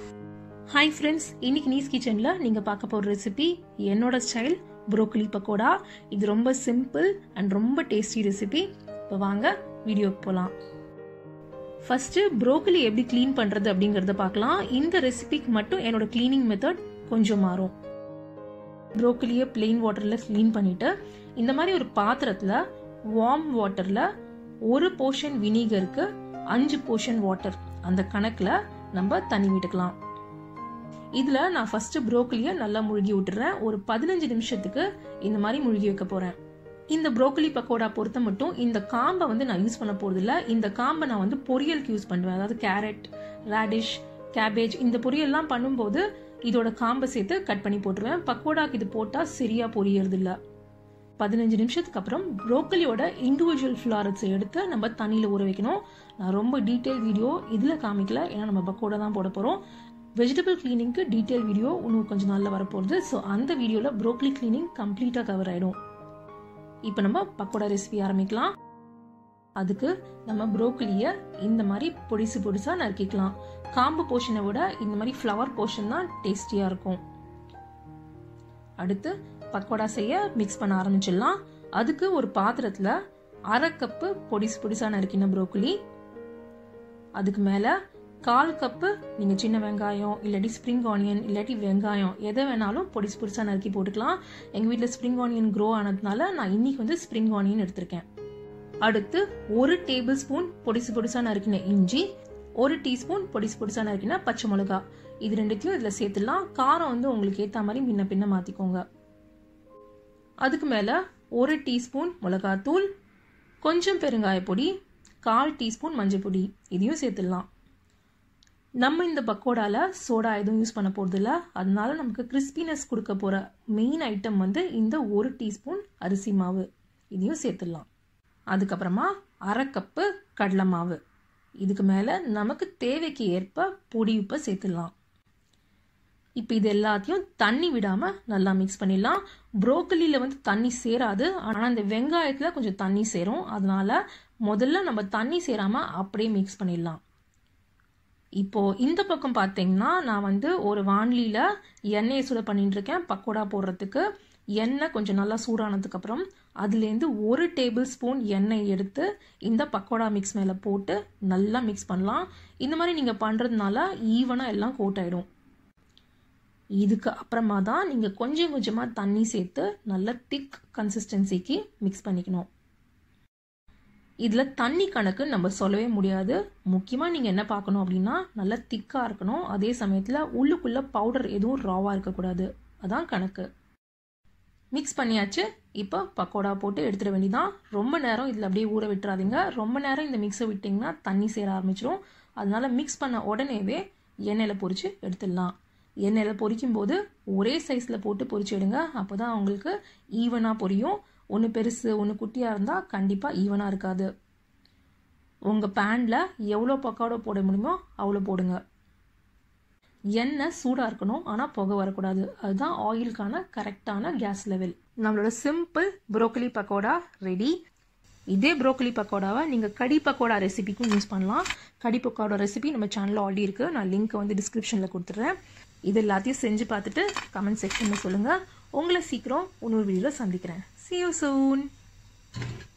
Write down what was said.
Hi friends இன்னைக்கு knees கிச்சனில் நீங்கள் பார்க்க போகிற ரெசிபி என்னோட ஸ்டைல் ப்ரோக்கலி பக்கோடா இது ரொம்ப சிம்பிள் அண்ட் ரொம்ப டேஸ்டி ரெசிபி இப்போ வாங்க வீடியோக்கு போகலாம் ஃபர்ஸ்ட் ப்ரோக்கலி எப்படி க்ளீன் பண்ணுறது அப்படிங்கிறத பார்க்கலாம் இந்த ரெசிபிக்கு மட்டும் என்னோட க்ளீனிங் மெத்தட் கொஞ்சம் மாறும் ப்ரோக்கலியை பிளெயின் வாட்டரில் க்ளீன் பண்ணிட்டு இந்த மாதிரி ஒரு பாத்திரத்தில் வார்ம் வாட்டரில் ஒரு போர்ஷன் வினிகருக்கு அஞ்சு போர்ஷன் வாட்டர் அந்த கணக்கில் நம்ம தண்ணி விட்டுக்கலாம் இதில் நான் ஃபர்ஸ்ட் ப்ரோக்கலியை நல்லா முழுகி விட்டுறேன் ஒரு பதினஞ்சு நிமிஷத்துக்கு இந்த மாதிரி முழுகி வைக்க போகிறேன் இந்த ப்ரோக்கலி பக்கோடா பொறுத்த மட்டும் இந்த காம்பை வந்து நான் யூஸ் பண்ண போகிறதில்ல இந்த காம்பை நான் வந்து பொரியலுக்கு யூஸ் பண்ணுவேன் அதாவது கேரட் ரேடிஷ் கேபேஜ் இந்த பொரியல்லாம் பண்ணும்போது இதோட காம்பை சேர்த்து கட் பண்ணி போட்டுருவேன் பக்கோடாக்கு இது போட்டால் சரியா பொரியறது இல்லை பதினஞ்சு நிமிஷத்துக்கு அப்புறம் ப்ரோக்கலியோட இண்டிவிஜுவல் ஃப்ளாரட்ஸை எடுத்து நம்ம தண்ணியில் ஊற வைக்கணும் நான் ரொம்ப டீட்டெயில் வீடியோ இதில் காமிக்கல ஏன்னா நம்ம பக்கோடா தான் போட போகிறோம் வெஜிடபிள் கிளீனிங்க்கு டீட்டெயில் வீடியோ இன்னும் கொஞ்சம் நாளில் வரப்போகுது ஸோ அந்த வீடியோவில் ப்ரோக்கலி கிளீனிங் கம்ப்ளீட்டாக கவர் ஆகிடும் இப்போ நம்ம பக்கோடா ரெசிபி ஆரம்பிக்கலாம் அதுக்கு நம்ம ப்ரோக்கலியை இந்த மாதிரி பொடிசு பொடிசாக நறுக்கிக்கலாம் காம்பு போர்ஷனை விட இந்த மாதிரி ஃப்ளவர் போர்ஷன் தான் டேஸ்டியாக இருக்கும் அடுத்து பக்கோடா செய்ய மிக்ஸ் பண்ண ஆரம்பிச்சிடலாம் அதுக்கு ஒரு பாத்திரத்தில் அரை கப்பு பொடிசு பொடிசா நறுக்கின ப்ரோக்கலி அதுக்கு மேலே கால் கப்பு நீங்கள் சின்ன வெங்காயம் இல்லாட்டி ஸ்ப்ரிங் ஆனியன் இல்லாட்டி வெங்காயம் எதை வேணாலும் பொடிசு பொடிசாக நறுக்கி போட்டுக்கலாம் எங்கள் வீட்டில் ஸ்ப்ரிங் ஆனியன் க்ரோ ஆனதுனால நான் இன்னைக்கு வந்து ஸ்ப்ரிங் ஆனியன் எடுத்திருக்கேன் அடுத்து ஒரு டேபிள் ஸ்பூன் பொடிசு பொடிசாக நறுக்கின இஞ்சி ஒரு டீஸ்பூன் பொடிசு பொடிசாக நறுக்கின பச்சை மிளகா இது ரெண்டுத்தையும் இதில் சேர்த்துடலாம் காரம் வந்து உங்களுக்கு ஏற்ற மாதிரி முன்ன பின்ன மாற்றிக்கோங்க அதுக்கு மேலே ஒரு டீஸ்பூன் மிளகாத்தூள் கொஞ்சம் பெருங்காய பொடி கால் டீஸ்பூன் மஞ்சள் பொடி இதையும் சேர்த்துடலாம் நம்ம இந்த பக்கோடால சோடா எதுவும் யூஸ் பண்ண போகிறதில்ல அதனால நமக்கு கிறிஸ்பினஸ் கொடுக்க போகிற மெயின் ஐட்டம் வந்து இந்த ஒரு டீஸ்பூன் அரிசி மாவு இதையும் சேர்த்துடலாம் அதுக்கப்புறமா அரை கப்பு கடலை மாவு இதுக்கு மேலே நமக்கு தேவைக்கு ஏற்ப பொடி உப்பை சேர்த்துடலாம் இப்போ இது எல்லாத்தையும் தண்ணி விடாமல் நல்லா மிக்ஸ் பண்ணிடலாம் ப்ரோக்கலியில் வந்து தண்ணி சேராது ஆனால் இந்த வெங்காயத்தில் கொஞ்சம் தண்ணி சேரும் அதனால முதல்ல நம்ம தண்ணி சேராமல் அப்படியே மிக்ஸ் பண்ணிடலாம் இப்போ இந்த பக்கம் பார்த்தீங்கன்னா நான் வந்து ஒரு வான்லியில் எண்ணெயை சுட பண்ணிட்டு இருக்கேன் பக்கோடா போடுறதுக்கு எண்ணெய் கொஞ்சம் நல்லா சூடானதுக்கு அப்புறம் அதுலேருந்து ஒரு டேபிள் ஸ்பூன் எண்ணெய் எடுத்து இந்த பக்கோடா மிக்ஸ் மேலே போட்டு நல்லா மிக்ஸ் பண்ணலாம் இந்த மாதிரி நீங்கள் பண்ணுறதுனால ஈவனாக எல்லாம் கோட் ஆகிடும் இதுக்கு அப்புறமா தான் நீங்கள் கொஞ்சம் கொஞ்சமாக தண்ணி சேர்த்து நல்ல திக் கன்சிஸ்டன்சிக்கு மிக்ஸ் பண்ணிக்கணும் இதில் தண்ணி கணக்கு நம்ம சொல்லவே முடியாது முக்கியமாக நீங்கள் என்ன பார்க்கணும் அப்படின்னா நல்லா திக்காக இருக்கணும் அதே சமயத்தில் உள்ளுக்குள்ளே பவுடர் எதுவும் ராவாக இருக்கக்கூடாது அதான் கணக்கு மிக்ஸ் பண்ணியாச்சு இப்போ பக்கோடா போட்டு எடுத்துட வேண்டியதான் ரொம்ப நேரம் இதில் அப்படியே ஊற விட்டுறாதீங்க ரொம்ப நேரம் இந்த மிக்ஸை விட்டிங்கன்னா தண்ணி சேர ஆரம்பிச்சிடும் அதனால மிக்ஸ் பண்ண உடனேவே எண்ணெயில் பொரித்து எடுத்துடலாம் எண்ணெயில் பொரிக்கும் போது ஒரே சைஸில் போட்டு பொரிச்சு எடுங்க அப்போ தான் உங்களுக்கு ஈவனாக பொரியும் ஒன்று பெருசு ஒன்று குட்டியாக இருந்தால் கண்டிப்பாக ஈவனாக இருக்காது உங்கள் பேனில் எவ்வளோ பக்கோடா போட முடியுமோ அவ்வளோ போடுங்க எண்ணெய் சூடாக இருக்கணும் ஆனால் புகை வரக்கூடாது அதுதான் ஆயிலுக்கான கரெக்டான கேஸ் லெவல் நம்மளோட சிம்பிள் ப்ரோக்கலி பக்கோடா ரெடி இதே ப்ரோக்கலி பக்கோடாவை நீங்கள் கடி பக்கோடா ரெசிபிக்கும் யூஸ் பண்ணலாம் கடி பக்கோடா ரெசிபி நம்ம சேனலில் ஆல்ரெடி இருக்குது நான் லிங்க் வந்து டிஸ்கிரிப்ஷனில் கொடுத்துட்றேன் இது எல்லாத்தையும் செஞ்சு பார்த்துட்டு கமெண்ட் செக்ஷனில் சொல்லுங்கள் உங்களை சீக்கிரம் இன்னொரு வீடியோவில் சந்திக்கிறேன் See you soon.